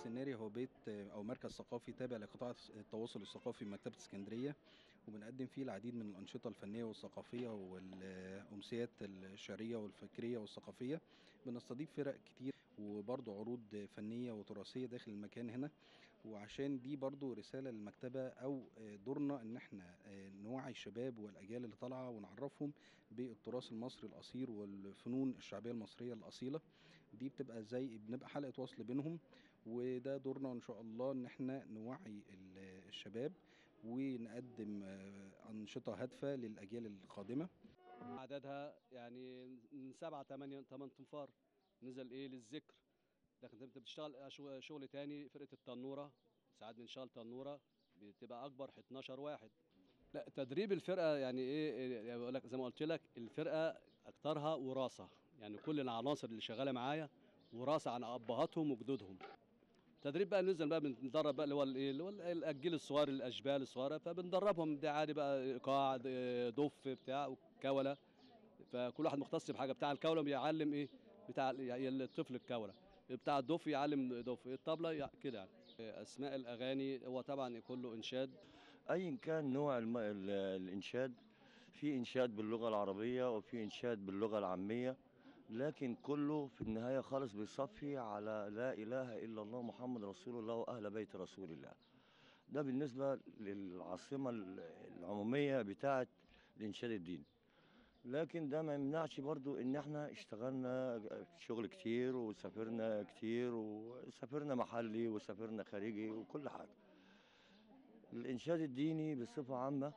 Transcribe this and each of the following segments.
السناري هو بيت او مركز ثقافي تابع لقطاع التواصل الثقافي بمكتبه اسكندريه وبنقدم فيه العديد من الانشطه الفنيه والثقافيه والامسيات الشعريه والفكريه والثقافيه بنستضيف فرق كتير وبرضه عروض فنيه وتراثيه داخل المكان هنا وعشان دي برضه رساله للمكتبه او دورنا ان احنا نوعي الشباب والاجيال اللي طالعه ونعرفهم بالتراث المصري الاصيل والفنون الشعبيه المصريه الاصيله دي بتبقى زي بنبقى حلقه وصل بينهم وده دورنا ان شاء الله ان احنا نوعي الشباب ونقدم انشطه هادفه للاجيال القادمه عددها يعني من سبعة ثمانية ثمان تنفار نزل ايه للذكر لكن انت بتشتغل شغل تاني فرقه التنوره ساعات بنشتغل تنوره بتبقى اكبر 12 واحد لا تدريب الفرقه يعني ايه بقول لك زي ما قلت لك الفرقه اكترها وراثه يعني كل العناصر اللي شغاله معايا وراثه عن ابهاتهم وجدودهم تدريب بقى ننزل بقى بندرب بقى اللي هو الايه اللي هو الجيل الصغير الاشبال الصغيره فبندربهم ده عادي بقى ايقاع دف بتاع وكوله فكل واحد مختص بحاجه بتاع الكوله بيعلم ايه بتاع الطفل الكوله بتاع الدف يعلم دف الطبله كده يعني اسماء الاغاني هو طبعا كله انشاد ايا كان نوع الم... الانشاد في انشاد باللغه العربيه وفي انشاد باللغه العاميه لكن كله في النهايه خالص بيصفي على لا اله الا الله محمد رسول الله واهل بيت رسول الله ده بالنسبه للعاصمه العموميه بتاعه الانشاد الديني لكن ده ما يمنعش برضو ان احنا اشتغلنا شغل كتير وسافرنا كتير وسافرنا محلي وسافرنا خارجي وكل حاجة الانشاد الديني بصفة عامة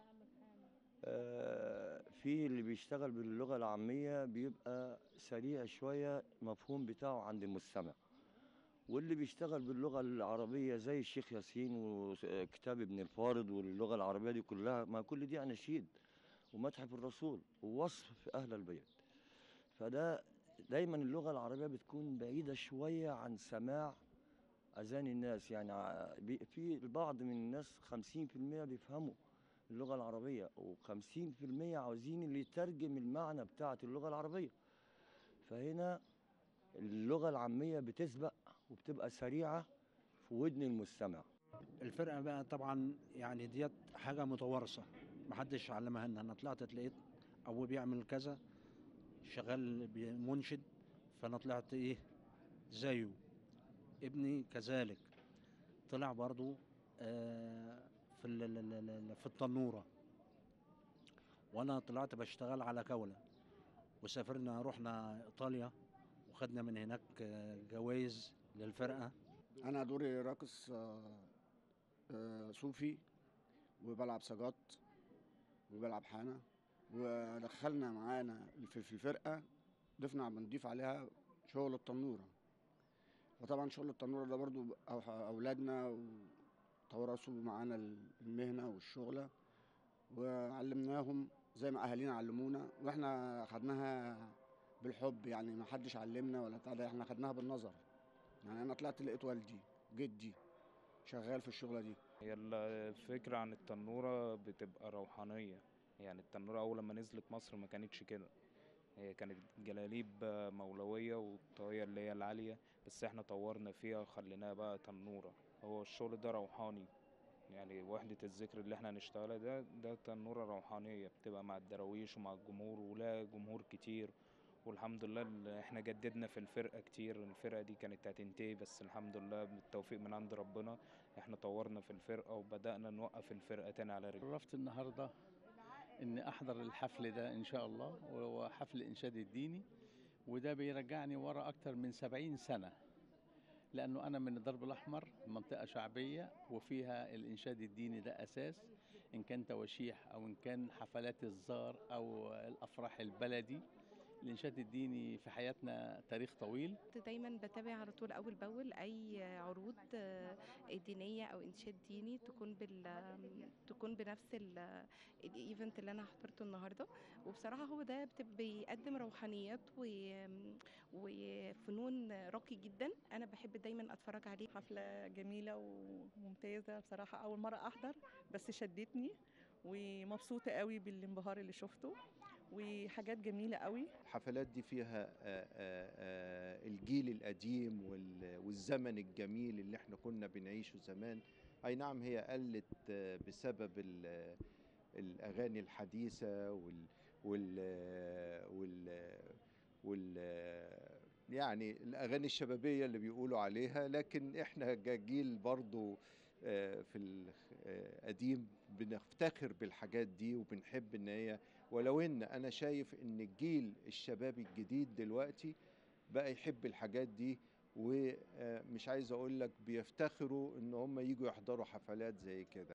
في اللي بيشتغل باللغة العامية بيبقى سريع شوية مفهوم بتاعه عند المستمع واللي بيشتغل باللغة العربية زي الشيخ ياسين وكتاب ابن الفارض واللغة العربية دي كلها ما كل دي أناشيد ومدح في الرسول ووصف في أهل البيت فده دايما اللغة العربية بتكون بعيدة شوية عن سماع أذان الناس يعني في البعض من الناس خمسين في المية بيفهموا اللغة العربية وخمسين في المية عاوزين اللي يترجم المعنى بتاعة اللغة العربية فهنا اللغة العامية بتسبق وبتبقى سريعة في ودن المستمع الفرقة بقى طبعا يعني ديت حاجة متوارثة محدش علمها لنا انا طلعت لقيت ابوه بيعمل كذا شغال منشد فانا طلعت ايه زيه ابني كذلك طلع برضو آه في في التنوره وانا طلعت بشتغل على كوله وسافرنا رحنا ايطاليا وخدنا من هناك جوائز للفرقه انا دوري راقص آه آه صوفي وبلعب سجات وبلعب حانة ودخلنا معانا في الفرقة ضفنا بنضيف عليها شغل التنورة فطبعا شغل التنورة ده برضو أولادنا تورثوا معانا المهنة والشغلة وعلمناهم زي ما أهالينا علمونا وإحنا خدناها بالحب يعني ما حدش علمنا ولا بتاع ده إحنا خدناها بالنظر يعني أنا طلعت لقيت والدي جدي شغال في الشغلة دي هي الفكرة عن التنورة بتبقى روحانية يعني التنورة أول لما نزلت مصر ما كانتش كده هي كانت جلاليب مولوية والطاقية اللي هي العالية بس احنا طورنا فيها وخليناها بقى تنورة هو الشغل ده روحاني يعني وحدة الذكر اللي احنا هنشتغلها ده ده تنورة روحانية بتبقى مع الدراويش ومع الجمهور ولا جمهور كتير والحمد لله احنا جددنا في الفرقه كتير الفرقه دي كانت هتنتهي بس الحمد لله بالتوفيق من عند ربنا احنا طورنا في الفرقه وبدانا نوقف الفرقه تاني على رجل عرفت النهارده ان احضر الحفل ده ان شاء الله وهو حفل الانشاد الديني وده بيرجعني ورا اكتر من سبعين سنه لانه انا من الدرب الاحمر منطقه شعبيه وفيها الانشاد الديني ده اساس ان كان تواشيح او ان كان حفلات الزار او الافراح البلدي الانشاد الديني في حياتنا تاريخ طويل دايما بتابع على طول اول باول اي عروض دينيه او انشاد ديني تكون بال تكون بنفس الايفنت اللي انا حضرته النهارده وبصراحه هو ده بيقدم روحانيات و... وفنون راقي جدا انا بحب دايما اتفرج عليه حفله جميله وممتازه بصراحه اول مره احضر بس شدتني ومبسوطه قوي بالانبهار اللي شفته وحاجات جميله قوي الحفلات دي فيها آه، آه، آه، الجيل القديم وال- والزمن الجميل اللي احنا كنا بنعيشه زمان اي نعم هي قلت آه، بسبب ال- الاغاني الحديثه وال وال وال, وال يعني الاغاني الشبابيه اللي بيقولوا عليها لكن احنا جيل برضو آه، في القديم بنفتخر بالحاجات دي وبنحب ان هي ولو ان انا شايف ان الجيل الشبابي الجديد دلوقتي بقى يحب الحاجات دي ومش عايز اقول لك بيفتخروا ان هم يجوا يحضروا حفلات زي كده